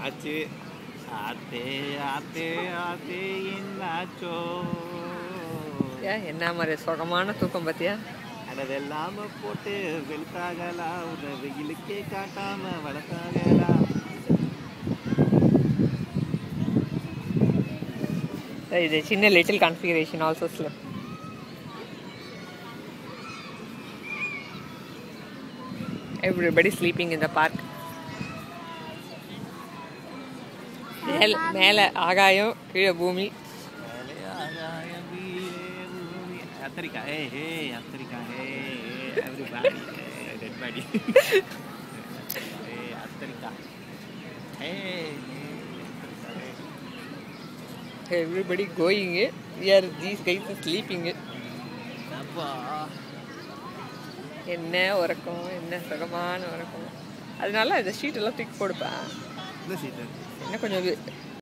ஆச்சு ஆத்தே ஆத்தே ஆத்தே என்னாச்சோ ஏன் என்ன மாதிரி சுகமான தூக்கம் பார்த்தியா அடதெல்லாம போட்டு வெளுத்தாகலாம் உன்னை வெயிலுக்கே காட்டாம வளர்த்தாகலாம் இது சின்ன little configuration also slip everybody sleeping in the park மேல மேலே ஆகாயம் கீழே பூமி மேலே ஆகாயம் கீழே பூமி. கத்திரிக்காய் ஏ ஹே கத்திரிக்காய் ஹே எவ்ரிபாடி டெட் பாடி ஏ கத்திரிக்காய் hey everybody going are these guys sleeping அப்பா என்ன உறக்கம் என்ன சுகமான உறக்கம் அதனால இந்த ஷீட் எல்லாம் தூக்கி போடுப்பா இந்த சீட்டு என்ன கொஞ்சம்